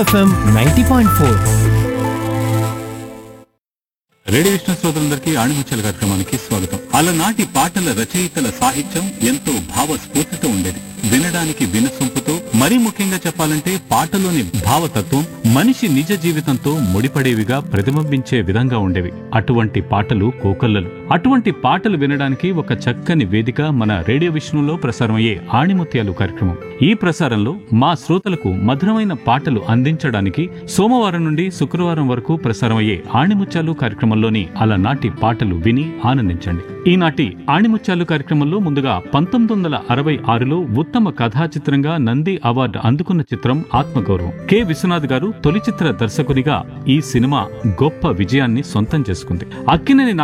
FM ninety point four radio Vishnu శ్రోతలందరికీ ఆణిముచ్చల కార్యక్రమానికి స్వాగతం అలనాటి పాటల రచయితల సాహిత్యం ఎంతో భావ స్ఫూర్తితో ఉండేది వినడానికి వినసొంపుతో మరీ ముఖ్యంగా చెప్పాలంటే పాటలోని భావతత్వం మనిషి నిజ జీవితంతో ముడిపడేవిగా ప్రతిబింబించే విధంగా ఉండేవి అటువంటి పాటలు కోకల్లలు అటువంటి పాటలు వినడానికి ఒక చక్కని వేదిక మన రేడియో విష్ణులో ప్రసారమయ్యే ఆణిముత్యాలు కార్యక్రమం ఈ ప్రసారంలో మా శ్రోతలకు మధురమైన పాటలు అందించడానికి సోమవారం నుండి శుక్రవారం వరకు ప్రసారమయ్యే ఆణిముత్యాలు కార్యక్రమంలోని అలనాటి పాటలు విని ఆనందించండి ఈనాటి ఆణిముత్యాలు కార్యక్రమంలో ముందుగా పంతొమ్మిది వందల అరవై ఆరులో ఉత్తమ కథా చిత్రంగా నంది అవార్డు అందుకున్న చిత్రం ఆత్మగౌరవం కె విశ్వనాథ్ గారు తొలి చిత్ర దర్శకునిగా ఈ సినిమా గొప్ప విజయాన్ని సొంతం చేసుకుంది అక్కినేని